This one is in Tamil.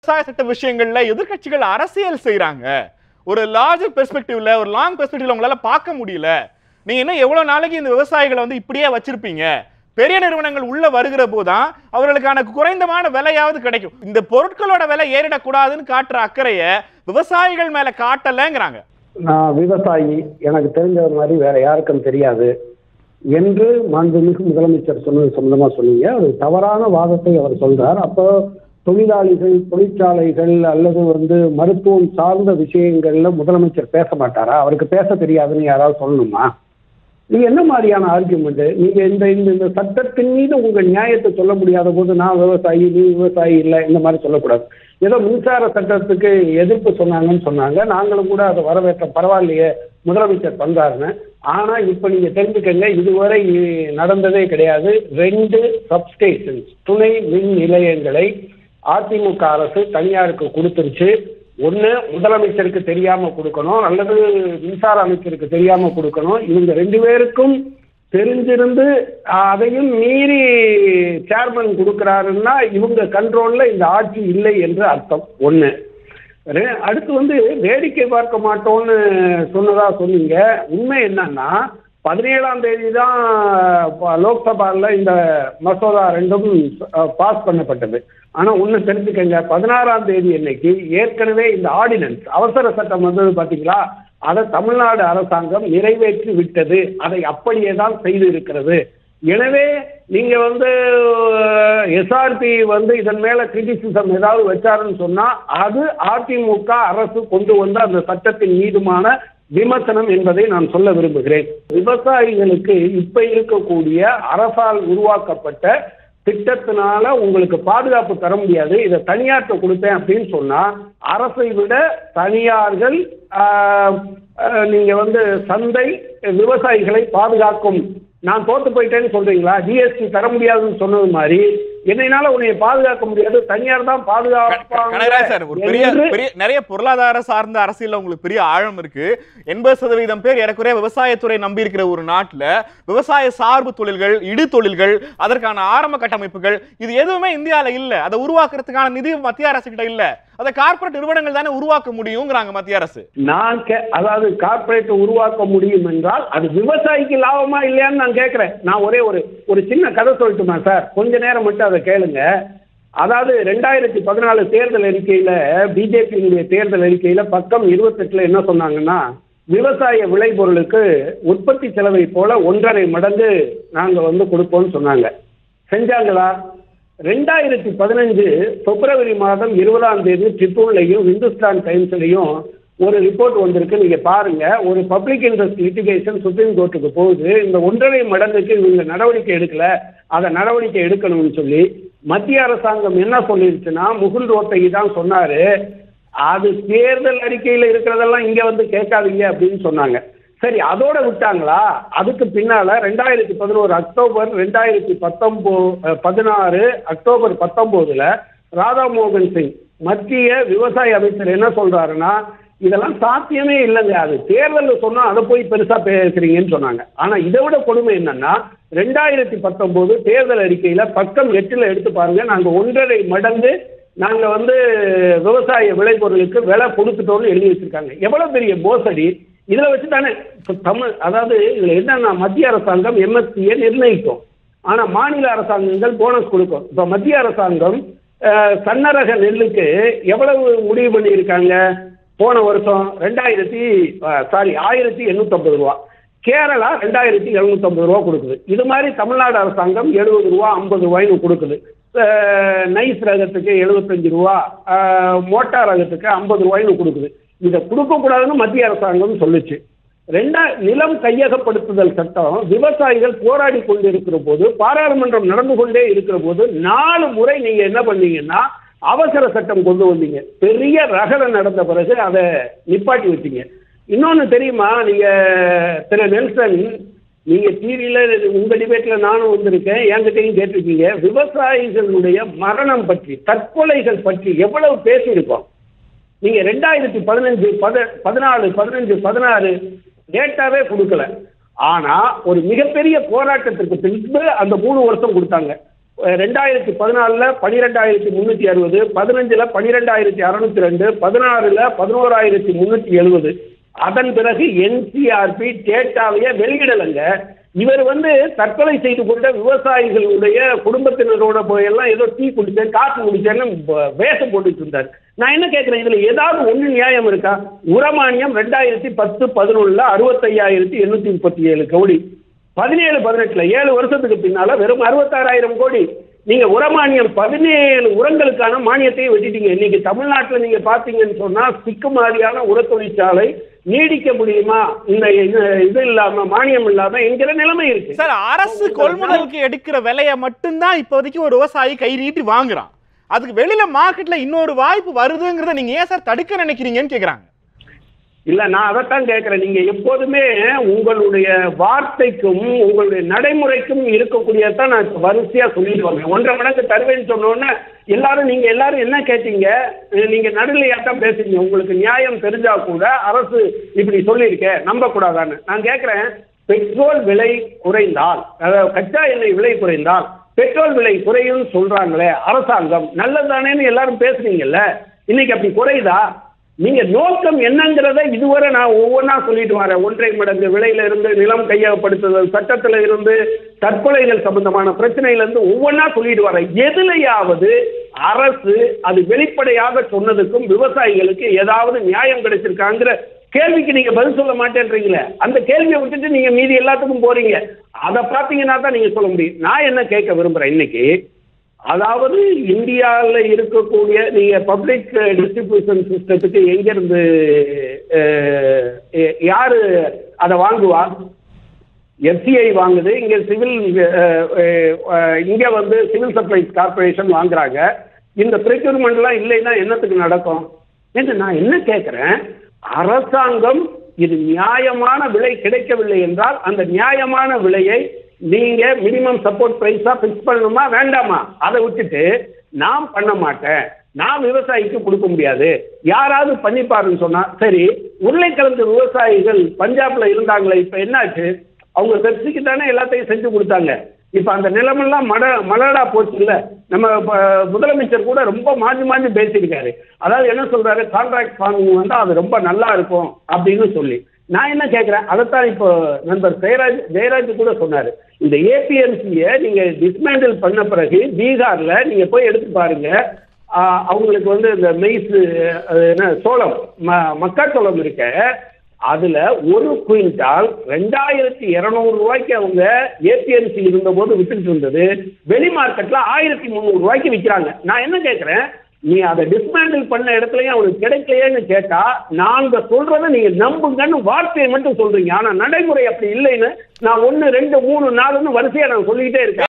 விவசாய சட்ட விஷயங்கள்ல எதிர்க்கட்சிகள் அரசியல் செய்றாங்க ஒரு லார்ஜர் பெர்ஸ்பெக்டிவ்ல ஒரு லாங் பெர்ஸ்பெக்டிவ்ல உங்களால பார்க்க முடியல நீங்க இன்னும் எவ்வளவு நாளைக்கு இந்த விவசாயிகளை வந்து இப்படியே வச்சிருப்பீங்க பெரிய நிறுவனங்கள் உள்ள வருகிற போதுதான் அவர்களுக்கான குறைந்தமான விலையாவது கிடைக்கும் இந்த பொருட்களோட விலை ஏறிடக்கூடாதுன்னு காட்டுற அக்கறைய விவசாயிகள் மேல காட்டலங்கிறாங்க நான் விவசாயி எனக்கு தெரிஞ்ச மாதிரி வேற யாருக்கும் தெரியாது என்று மாண்புமிகு முதலமைச்சர் சொன்னது சம்பந்தமா சொன்னீங்க ஒரு தவறான வாதத்தை அவர் சொல்றார் அப்போ தொழிலாளிகள் தொழிற்சாலைகள் அல்லது வந்து மருத்துவம் சார்ந்த விஷயங்கள்ல முதலமைச்சர் பேச மாட்டாரா அவருக்கு பேச தெரியாதுன்னு யாராவது சொல்லணுமா இது என்ன மாதிரியான ஆர்குமெண்ட் நீங்க இந்த இந்த இந்த சட்டத்தின் மீது உங்க நியாயத்தை சொல்ல முடியாத போது நான் விவசாயி நீ விவசாயி இல்லை இந்த மாதிரி சொல்லக்கூடாது ஏதோ மின்சார சட்டத்துக்கு எதிர்ப்பு சொன்னாங்கன்னு சொன்னாங்க நாங்களும் கூட அதை வரவேற்ற பரவாயில்லையே முதலமைச்சர் பண்றாருன்னு ஆனா இப்ப நீங்க தெரிஞ்சுக்கங்க இதுவரை நடந்ததே கிடையாது ரெண்டு சப்ஸ்டேஷன்ஸ் துணை மின் நிலையங்களை அதிமுக அரசு தனியாருக்கு கொடுத்துருச்சு ஒண்ணு முதலமைச்சருக்கு தெரியாம கொடுக்கணும் அல்லது மின்சார அமைச்சருக்கு தெரியாம கொடுக்கணும் இவங்க ரெண்டு பேருக்கும் தெரிஞ்சிருந்து அதையும் மீறி சேர்மன் கொடுக்கிறாருன்னா இவங்க கண்ட்ரோல்ல இந்த ஆட்சி இல்லை என்று அர்த்தம் ஒண்ணு ரெ- அடுத்து வந்து வேடிக்கை பார்க்க மாட்டோம்னு சொன்னதா சொன்னீங்க உண்மை என்னன்னா பதினேழாம் தேதி தான் ப- லோக்சபால இந்த மசோதா ரெண்டும் பாஸ் பண்ணப்பட்டது ஆனா ஒண்ணு தெரிஞ்சுக்கங்க பதினாறாம் தேதி அன்னைக்கு ஏற்கனவே இந்த ஆர்டினன்ஸ் அவசர சட்டம் வந்தது பாத்தீங்களா அதை தமிழ்நாடு அரசாங்கம் நிறைவேற்றி விட்டது அதை அப்படியே தான் செய்து இருக்கிறது எனவே நீங்க வந்து எஸ்ஆர்பி வந்து இதன் மேல கிரிட்டிசிசம் ஏதாவது வச்சாருன்னு சொன்னா அது அதிமுக அரசு கொண்டு வந்த அந்த சட்டத்தின் மீதுமான விமர்சனம் என்பதை நான் சொல்ல விரும்புகிறேன் விவசாயிகளுக்கு இப்ப இருக்கக்கூடிய அரசால் உருவாக்கப்பட்ட திட்டத்தினால உங்களுக்கு பாதுகாப்பு தர முடியாது இதை தனியார்ட்ட கொடுத்தேன் அப்படின்னு சொன்னா அரசை விட தனியார்கள் ஆஹ், ஆஹ், நீங்க வந்து சந்தை விவசாயிகளை பாதுகாக்கும் நான் தோத்து போயிட்டேன்னு சொல்றீங்களா ஜிஎஸ்டி தர முடியாதுன்னு சொன்னது மாதிரி என்னைனால உன்னை பாதுகாக்க முடியாது தனியார் தான் கனகராஜ் சார் ஒரு பெரிய பாதுகாப்பாங்க பெரிய நிறைய பொருளாதார சார்ந்த அரசியல்ல உங்களுக்கு பெரிய ஆழம் இருக்கு எண்பது சதவீதம் பேர் ஏறக்குறைய விவசாயத்துறை நம்பி இருக்கிற ஒரு நாட்டுல விவசாய சார்பு தொழில்கள் இடு தொழில்கள் அதற்கான ஆரம்ப கட்டமைப்புகள் இது எதுவுமே இந்தியால இல்ல அதை உருவாக்குறதுக்கான நிதி மத்திய அரசு கிட்ட இல்ல அதை கார்ப்பரேட் நிறுவனங்கள் தானே உருவாக்க முடியுங்கிறாங்க மத்திய அரசு நான் கே- அதாவது கார்ப்பரேட் உருவாக்க முடியும் என்றால் அது விவசாயிக்கு லாபமா இல்லையான்னு நான் கேட்கிறேன் நான் ஒரே ஒரு ஒரு சின்ன கதை சொல்லட்டுமா சார் கொஞ்ச நேரம் மட்டும் அதை கேளுங்க அதாவது ரெண்டாயிரத்தி பதினாலு தேர்தல் அறிக்கையில பிஜேபியினுடைய தேர்தல் அறிக்கையில பக்கம் இருபத்தெட்டுல என்ன சொன்னாங்கன்னா விவசாய விளைபொருளுக்கு உற்பத்தி செலவை போல ஒன்றரை மடங்கு நாங்க வந்து கொடுப்போம்னு சொன்னாங்க செஞ்சாங்களா ரெண்டாயிரத்தி பதினஞ்சு பிப்ரவரி மாதம் இருபதாம் தேதி ட்ரிபுன்லையும் இந்துஸ்தான் டைம்ஸ்லையும் ஒரு ரிப்போர்ட் வந்திருக்கு நீங்க பாருங்க ஒரு பப்ளிக் இன்ட்ரெஸ்ட் லிட்டிகேஷன் சுப்ரீம் கோர்ட்டுக்கு போகுது இந்த ஒன்றரை மடங்குக்கு இவங்க நடவடிக்கை எடுக்கல அதை நடவடிக்கை எடுக்கணும்னு சொல்லி மத்திய அரசாங்கம் என்ன சொல்லிருச்சுன்னா முகுல் ரோத்தகி தான் சொன்னாரு அது தேர்தல் அறிக்கையில இருக்கிறதெல்லாம் இங்க வந்து கேட்காதீங்க அப்படின்னு சொன்னாங்க சரி அதோட விட்டாங்களா அதுக்கு பின்னால ரெண்டாயிரத்தி பதினோரு அக்டோபர் ரெண்டாயிரத்தி பத்தொன்போ அஹ், பதினாறு அக்டோபர் பத்தொன்பதுல ராதாமோகன் சிங் மத்திய விவசாய அமைச்சர் என்ன சொல்றாருன்னா இதெல்லாம் சாத்தியமே இல்லைங்க அது தேர்தலில் சொன்னா அதை போய் பெருசா பேசுறீங்கன்னு சொன்னாங்க ஆனா இதை விட கொடுமை என்னன்னா ரெண்டாயிரத்தி பத்தொன்பது தேர்தல் அறிக்கையில பக்கம் எட்டுல எடுத்து பாருங்க நாங்க ஒன்றரை மடங்கு நாங்க வந்து விவசாய விளைபொருளுக்கு விலை கொடுத்துட்டோம்னு எழுதி வச்சிருக்காங்க எவ்வளவு பெரிய மோசடி இதுல வச்சு தானே இப்ப தமிழ் அதாவது இதுல என்னன்னா மத்திய அரசாங்கம் எம்எஸ்பியை நிர்ணயிக்கும் ஆனா மாநில அரசாங்கங்கள் போனஸ் கொடுக்கும் இப்ப மத்திய அரசாங்கம் அஹ், சன்னரக நெல்லுக்கு எவ்வளவு முடிவு பண்ணியிருக்காங்க போன வருஷம் ரெண்டாயிரத்தி சாரி ஆயிரத்தி எண்ணூத்தம்பது ரூபா கேரளா ரெண்டாயிரத்தி எழுநூத்தம்பது ரூபா கொடுக்குது இது மாதிரி தமிழ்நாடு அரசாங்கம் எழுபது ரூபா ஐம்பது ரூபாய்னு கொடுக்குது அஹ், நைஸ் ரகத்துக்கு எழுபத்தஞ்சு ரூபா அஹ், மோட்டார் ரகத்துக்கு ஐம்பது ரூபாய்னு கொடுக்குது இதை கொடுக்கக்கூடாதுன்னு மத்திய அரசாங்கம் சொல்லுச்சு ரெண்டா நிலம் கையகப்படுத்துதல் சட்டம் விவசாயிகள் போராடி கொண்டு இருக்கிற போது பாராளுமன்றம் நடந்து கொண்டே இருக்கிற போது நாலு முறை நீங்க என்ன பண்ணீங்கன்னா அவசர சட்டம் கொண்டு வந்தீங்க பெரிய ரகலை நடந்த பிறகு அதை நிப்பாட்டி வச்சீங்க இன்னொன்னு தெரியுமா நீங்க திரு நெல்சன் நீங்க டிவியில உங்க டிபேட்ல நானும் வந்திருக்கேன் என்கிட்டயும் கேட்டிருக்கீங்க விவசாயிகளுடைய மரணம் பற்றி தற்கொலைகள் பற்றி எவ்வளவு பேசியிருக்கோம் நீங்க ரெண்டாயிரத்தி பதினஞ்சு பத பதினாலு பதினஞ்சு பதினாறு டேட்டாவே கொடுக்கல ஆனா ஒரு மிகப்பெரிய போராட்டத்திற்கு பின்பு அந்த மூணு வருஷம் கொடுத்தாங்க ரெண்டாயிரத்தி பதினாலுல பனிரெண்டாயிரத்தி முன்னூத்தி அறுபது பதினஞ்சுல பனிரெண்டாயிரத்தி அறுநூத்தி ரெண்டு பதினாறுல பதினோராயிரத்தி முன்னூத்தி எழுபது அதன் பிறகு என்சிஆர்பி டேட்டாவையே வெளியிடலைங்க இவர் வந்து தற்கொலை செய்து கொண்ட விவசாயிகளுடைய குடும்பத்தினரோட போயெல்லாம் ஏதோ டீ குடிச்சேன் காசு குடிச்சேன்னு ப- வேஷம் போட்டுட்டு இருந்தார் நான் என்ன கேட்கிறேன் இதுல ஏதாவது ஒண்ணு நியாயம் இருக்கா உரமானியம் ரெண்டாயிரத்தி பத்து பதினொன்னுல அறுபத்தையாயிரத்தி எண்ணூத்தி முப்பத்தி ஏழு கோடி பதினேழு பதினெட்டுல ஏழு வருஷத்துக்கு பின்னால வெறும் அறுபத்தாறாயிரம் கோடி நீங்க உரமானியம் பதினேழு உரங்களுக்கான மானியத்தை வெட்டிட்டீங்க இன்னைக்கு தமிழ்நாட்டுல நீங்க பாத்தீங்கன்னு சொன்னா சிக்கு மாதிரியான உர தொழிற்சாலை நீடிக்க முடியுமா இந்த இந்த இது இல்லாம மானியம் இல்லாம என்கிற நிலைமை இருக்கு சார் அரசு கொள்முதலுக்கு எடுக்கிற விலையை மட்டும்தான் இப்போதைக்கு ஒரு விவசாயி கை நீட்டி வாங்குறான் அதுக்கு வெளியில மார்க்கெட்ல இன்னொரு வாய்ப்பு வருதுங்கிறத நீங்க ஏன் சார் தடுக்க நினைக்கிறீங்கன்னு கேக்குறாங்க இல்ல நான் அதைத்தான் கேட்கிறேன் நீங்க எப்போதுமே உங்களுடைய வார்த்தைக்கும் உங்களுடைய நடைமுறைக்கும் இருக்கக்கூடியதான் நான் இப்ப வரிசையா சொல்லிட்டு வரேன் ஒன்றரை மடங்கு தருவேன்னு சொன்னோன்னே எல்லாரும் நீங்க எல்லாரும் என்ன கேட்டீங்க அஹ் நீங்க நடுநிலையாட்டம் பேசுறீங்க உங்களுக்கு நியாயம் தெரிஞ்சா கூட அரசு இப்படி சொல்லியிருக்கேன் நம்ப கூடாதான்னு நான் கேட்கிறேன் பெட்ரோல் விலை குறைந்தால் அதாவது கச்சா எண்ணெய் விலை குறைந்தால் பெட்ரோல் விலை குறையும் சொல்றாங்களே அரசாங்கம் நல்லதுதானேன்னு எல்லாரும் பேசுறீங்கல்ல இன்னைக்கு அப்படி குறையுதா நீங்க நோக்கம் என்னங்கிறத இதுவரை நான் ஒவ்வொன்றா சொல்லிட்டு வரேன் ஒன்றை மடங்கு விலையில இருந்து நிலம் கையகப்படுத்துதல் சட்டத்துல இருந்து தற்கொலைகள் சம்பந்தமான பிரச்சனையில இருந்து ஒவ்வொன்றா சொல்லிட்டு வரேன் எதுலையாவது அரசு அது வெளிப்படையாக சொன்னதுக்கும் விவசாயிகளுக்கு ஏதாவது நியாயம் கிடைச்சிருக்காங்கிற கேள்விக்கு நீங்க பதில் சொல்ல மாட்டேன்றீங்களே அந்த கேள்வியை விட்டுட்டு நீங்க மீதி எல்லாத்துக்கும் போறீங்க அதை பார்த்தீங்கன்னா தான் நீங்க சொல்ல முடியும் நான் என்ன கேட்க விரும்புறேன் இன்னைக்கு அதாவது இந்தியாவில் இருக்கக்கூடிய நீங்க பப்ளிக் டிஸ்ட்ரிபியூஷன் சிஸ்டத்துக்கு எங்கிருந்து அஹ், எ- யாரு அதை வாங்குவா எஃப்சிஐ வாங்குது இங்க சிவில் இங்க வந்து சிவில் சப்ளைஸ் கார்பரேஷன் வாங்குறாங்க இந்த ப்ரெக்யூர்மெண்ட்லாம் இல்லைன்னா என்னத்துக்கு நடக்கும் என்று நான் என்ன கேட்கிறேன் அரசாங்கம் இது நியாயமான விலை கிடைக்கவில்லை என்றால் அந்த நியாயமான விலையை நீங்க மினிமம் சப்போர்ட் பிரைஸா பிக்ஸ் பண்ணணுமா வேண்டாமா அதை விட்டுட்டு நான் பண்ண மாட்டேன் நான் விவசாயிக்கு கொடுக்க முடியாது யாராவது பண்ணிப்பாருன்னு சொன்னா சரி உருளைக்கிழங்கு விவசாயிகள் பஞ்சாப்ல இருந்தாங்களே இப்ப என்னாச்சு அவங்க பெப்சிக்கு தானே எல்லாத்தையும் செஞ்சு கொடுத்தாங்க இப்ப அந்த நிலமெல்லாம் மட மலடா போச்சு இல்ல நம்ம இப்ப முதலமைச்சர் கூட ரொம்ப மாஞ்சி மாஞ்சி பேசியிருக்காரு அதாவது என்ன சொல்றாரு கான்ட்ராக்ட் ஃபார்மிங் வந்து அது ரொம்ப நல்லா இருக்கும் அப்படின்னு சொல்லி நான் என்ன கேட்கிறேன் அதைத்தான் இப்போ நண்பர் ஜெயராஜ் ஜெயராஜ் கூட சொன்னாரு இந்த ஏபிஎம்சியை நீங்க டிஸ்மேண்டில் பண்ண பிறகு பீகார்ல நீங்க போய் எடுத்து பாருங்க ஆஹ் அவங்களுக்கு வந்து இந்த மெய்ஸ் அது என்ன சோளம் ம மக்காச்சோளம் இருக்க அதுல ஒரு குவிண்டால் ரெண்டாயிரத்தி இருநூறு ரூபாய்க்கு அவங்க ஏபிஎம்சி இருந்தபோது வித்துட்டு இருந்தது வெளி மார்க்கெட்ல ஆயிரத்தி முந்நூறு ரூபாய்க்கு விற்கிறாங்க நான் என்ன கேட்கிறேன் நீ அதை டிஸ்மேண்டில் பண்ண இடத்துலயும் அவனுக்கு கிடைக்கலையேன்னு கேட்டா நாங்க சொல்றதை நீங்க நம்புங்கன்னு வார்த்தையை மட்டும் சொல்றீங்க ஆனா நடைமுறை அப்படி இல்லைன்னு நான் ஒன்னு ரெண்டு மூணு நாலுன்னு வரிசையா நான் சொல்லிக்கிட்டே இருக்கேன்